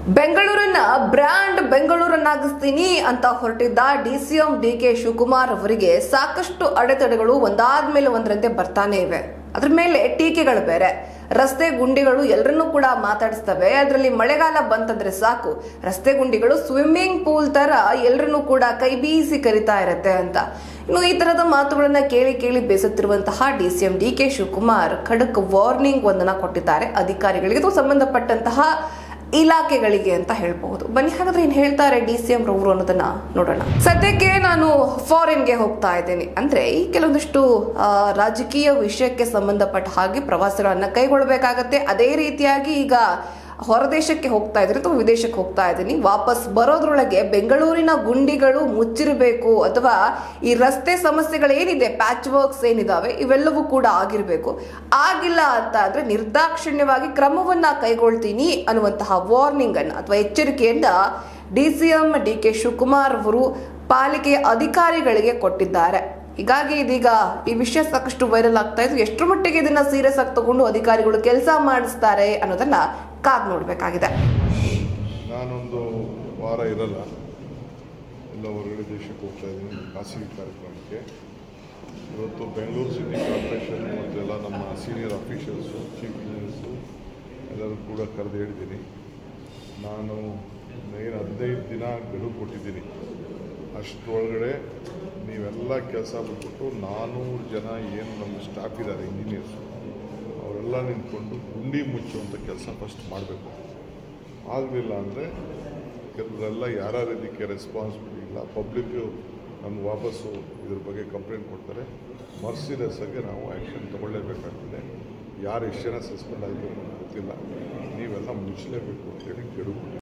ಬೆಂಗಳೂರನ್ನ brand ಬೆಂಗಳೂರನ್ನಾಗಿಸ್ತೀನಿ ಅಂತ ಹೊರಟಿದ್ದ DCM D K Shivakumar ಅವರಿಗೆ ಸಾಕಷ್ಟು ಅಡೆತಡೆಗಳು ಒಂದಾದ್ಮೇಲೆ ಒಂದರಂತೆ ಬರ್ತಾನೆ ಇವೆ ಅದ್ರ ಮೇಲೆ ಟೀಕೆಗಳು ಬೇರೆ ರಸ್ತೆ ಗುಂಡಿಗಳು ಎಲ್ಲರನ್ನೂ ಕೂಡ ಮಾತಾಡಿಸ್ತವೆ ಅದರಲ್ಲಿ ಮಳೆಗಾಲ ಬಂತಂದ್ರೆ ಸಾಕು ರಸ್ತೆ ಗುಂಡಿಗಳು ಸ್ವಿಮ್ಮಿಂಗ್ ಪೂಲ್ ತರ ಎಲ್ಲರನ್ನೂ ಕೂಡ ಕೈ ಬೀಸಿ ಕರಿತಾ ಇರತ್ತೆ ಅಂತ ಇನ್ನು ಈ ತರದ ಮಾತುಗಳನ್ನ ಕೇಳಿ ಕೇಳಿ ಬೇಸುತ್ತಿರುವಂತಹ D C M D K Shivakumar ಖಡಕ್ ವಾರ್ನಿಂಗ್ ಒಂದನ್ನ ಕೊಟ್ಟಿದ್ದಾರೆ ಅಧಿಕಾರಿಗಳಿಗೆ ಇದು ಸಂಬಂಧಪಟ್ಟಂತಹ ಇಲಾಖೆಗಳಿಗೆ ಅಂತ ಹೇಳ್ಬಹುದು ಬನ್ನಿ ಹಾಗಾದ್ರೆ ಏನ್ ಹೇಳ್ತಾರೆ ಡಿ ಸಿ ಎಂ ರವರು ಅನ್ನೋದನ್ನ ನೋಡೋಣ ಸದ್ಯಕ್ಕೆ ನಾನು ಫಾರಿನ್ಗೆ ಹೋಗ್ತಾ ಇದ್ದೀನಿ ಅಂದ್ರೆ ಈ ಕೆಲವೊಂದಿಷ್ಟು ಆ, ರಾಜಕೀಯ ವಿಷಯಕ್ಕೆ ಸಂಬಂಧಪಟ್ಟ ಹಾಗೆ ಪ್ರವಾಸಗಳನ್ನ ಕೈಗೊಳ್ಳಬೇಕಾಗತ್ತೆ ಅದೇ ರೀತಿಯಾಗಿ ಈಗ ಹೊರದೇಶಕ್ಕೆ ಹೋಗ್ತಾ ಇದ್ದೀನಿ ಅಥವಾ ವಿದೇಶಕ್ಕೆ ಹೋಗ್ತಾ ಇದ್ದೀನಿ ವಾಪಸ್ ಬರೋದ್ರೊಳಗೆ ಬೆಂಗಳೂರಿನ ಗುಂಡಿಗಳು ಮುಚ್ಚಿರಬೇಕು ಅಥವಾ ಈ ರಸ್ತೆ ಸಮಸ್ಯೆಗಳೇನಿದೆ ಪ್ಯಾಚ್ ವರ್ಕ್ಸ್ ಏನಿದಾವೆ ಇವೆಲ್ಲವೂ ಕೂಡ ಆಗಿರಬೇಕು ಆಗಿಲ್ಲ ಅಂತ ಅಂದ್ರೆ ನಿರ್ದಾಕ್ಷಿಣ್ಯವಾಗಿ ಕ್ರಮವನ್ನ ಕೈಗೊಳ್ತೀನಿ ಅನ್ನುವಂತಹ ವಾರ್ನಿಂಗ್ ಅನ್ನ ಅಥವಾ ಎಚ್ಚರಿಕೆಯನ್ನ D C M D K Shivakumar ಅವರು ಪಾಲಿಕೆಯ ಅಧಿಕಾರಿಗಳಿಗೆ ಕೊಟ್ಟಿದ್ದಾರೆ ಹೀಗಾಗಿ ಇದೀಗ ಈ ವಿಷಯ ಸಾಕಷ್ಟು ವೈರಲ್ ಆಗ್ತಾ ಇದ್ದು ಎಷ್ಟರ ಮಟ್ಟಿಗೆ ಇದನ್ನ ಸೀರಿಯಸ್ ಆಗಿ ತಗೊಂಡು ಅಧಿಕಾರಿಗಳು ಕೆಲಸ ಮಾಡಿಸ್ತಾರೆ ಅನ್ನೋದನ್ನ ಕಾದ್ ನೋಡ್ಬೇಕಾಗಿದೆ ನಾನೊಂದು ವಾರ ಇರಲ್ಲ ಎಲ್ಲ ಹೊರಗಡೆ ದೇಶಕ್ಕೆ ಹೋಗ್ತಾ ಇದ್ದೀನಿ ಖಾಸಗಿ ಕಾರ್ಯಕ್ರಮಕ್ಕೆ ಇವತ್ತು ಬೆಂಗಳೂರು ಸಿಟಿ ಕಾರ್ಪೊರೇಷನ್ ಮತ್ತು ಎಲ್ಲ ನಮ್ಮ ಸೀನಿಯರ್ ಅಫಿಷಿಯಲ್ಸು ಚೀಫ್ ಇಂಜಿನಿಯರ್ಸು ಎಲ್ಲರೂ ಕೂಡ ಕರೆದು ಹೇಳಿದ್ದೀನಿ ನಾನು ಏನು ಹದಿನೈದು ದಿನ ಗಡುವು ಕೊಟ್ಟಿದ್ದೀನಿ ಅಷ್ಟರೊಳಗಡೆ ನೀವೆಲ್ಲ ಕೆಲಸ ಬಿಟ್ಬಿಟ್ಟು ನಾನ್ನೂರು ಜನ ಏನು ನಮ್ಮ ಸ್ಟಾಫ್ ಇದ್ದಾರೆ ಇಂಜಿನಿಯರ್ಸು ಅವರೆಲ್ಲ ನಿಂತ್ಕೊಂಡು ಗುಂಡಿ ಮುಚ್ಚುವಂಥ ಕೆಲಸ ಫಸ್ಟ್ ಮಾಡಬೇಕು ಆಗಲಿಲ್ಲ ಅಂದರೆ ಕೆಲವರೆಲ್ಲ ಯಾರ್ಯಾರು ಇದಕ್ಕೆ ರೆಸ್ಪಾನ್ಸಿಬಿಲಿಟಿ ಇಲ್ಲ ಪಬ್ಲಿಕ್ಕು ನಮ್ಗೆ ವಾಪಸ್ಸು ಇದ್ರ ಬಗ್ಗೆ ಕಂಪ್ಲೇಂಟ್ ಕೊಡ್ತಾರೆ ಮರ್ಸಿಲೆಸ್ ಆಗಿ ನಾವು ಆ್ಯಕ್ಷನ್ ತಗೊಳ್ಳೇಬೇಕಾಗ್ತದೆ ಯಾರು ಎಷ್ಟು ಜನ ಸಸ್ಪೆಂಡ್ ಆಗಬೇಕು ಅಂತ ಗೊತ್ತಿಲ್ಲ ನೀವೆಲ್ಲ ಮುಚ್ಚಲೇಬೇಕು ಅಂತೇಳಿ ಗೆಡು